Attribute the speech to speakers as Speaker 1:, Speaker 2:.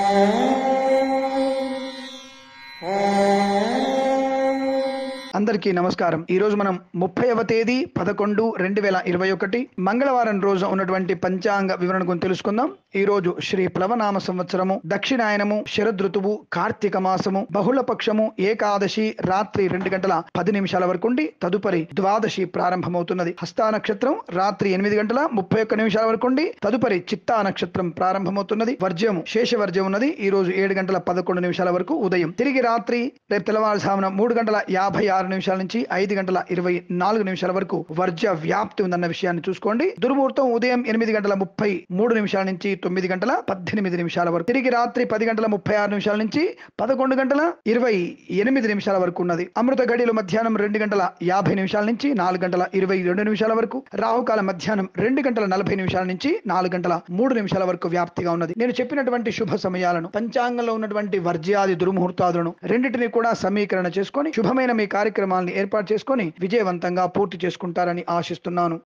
Speaker 1: అందరికీ నమస్కారం ఈ రోజు మనం ముప్పైవ తేదీ పదకొండు రెండు వేల ఇరవై ఒకటి మంగళవారం రోజు ఉన్నటువంటి పంచాంగ వివరణ గురించి తెలుసుకుందాం ఈ రోజు శ్రీ ప్లవనామ సంవత్సరము దక్షిణాయనము శరదృతువు కార్తీక మాసము బహుళ పక్షము ఏకాదశి రాత్రి రెండు గంటల పది నిమిషాల వరకు ఉండి తదుపరి ద్వాదశి ప్రారంభమవుతున్నది హస్తా నక్షత్రం రాత్రి ఎనిమిది గంటల ముప్పై ఒక్క నిమిషాల వరకు ఉండి తదుపరి చిత్తా నక్షత్రం ప్రారంభమవుతున్నది వర్జ్యము శేష వర్జ్యం ఉన్నది ఈ రోజు ఏడు గంటల పదకొండు నిమిషాల వరకు ఉదయం తిరిగి రాత్రి రేపు తెల్లవారుజామున మూడు గంటల యాభై ఆరు నిమిషాల నుంచి ఐదు గంటల ఇరవై నాలుగు నిమిషాల వరకు వర్జ్య వ్యాప్తి ఉందన్న విషయాన్ని చూసుకోండి దుర్ముహూర్తం ఉదయం ఎనిమిది గంటల ముప్పై మూడు నిమిషాల నుంచి తొమ్మిది గంటల పద్దెనిమిది నిమిషాల వరకు తిరిగి రాత్రి పది గంటల ముప్పై ఆరు నిమిషాల నుంచి పదకొండు గంటల ఇరవై ఎనిమిది నిమిషాల వరకు ఉన్నది అమృత గడియలు మధ్యాహ్నం రెండు గంటల యాభై నిమిషాల నుంచి నాలుగు గంటల ఇరవై రెండు నిమిషాల వరకు రాహుకాల మధ్యాహ్నం రెండు గంటల నలభై నిమిషాల నుంచి నాలుగు గంటల మూడు నిమిషాల వరకు వ్యాప్తిగా ఉన్నది నేను చెప్పినటువంటి శుభ సమయాలను పంచాంగంలో ఉన్నటువంటి వర్జ్యాది దుర్ముహూర్తాదులను రెండింటిని కూడా సమీకరణ చేసుకొని శుభమైన మీ కార్యక్రమాలను ఏర్పాటు చేసుకొని విజయవంతంగా పూర్తి చేసుకుంటారని ఆశిస్తున్నాను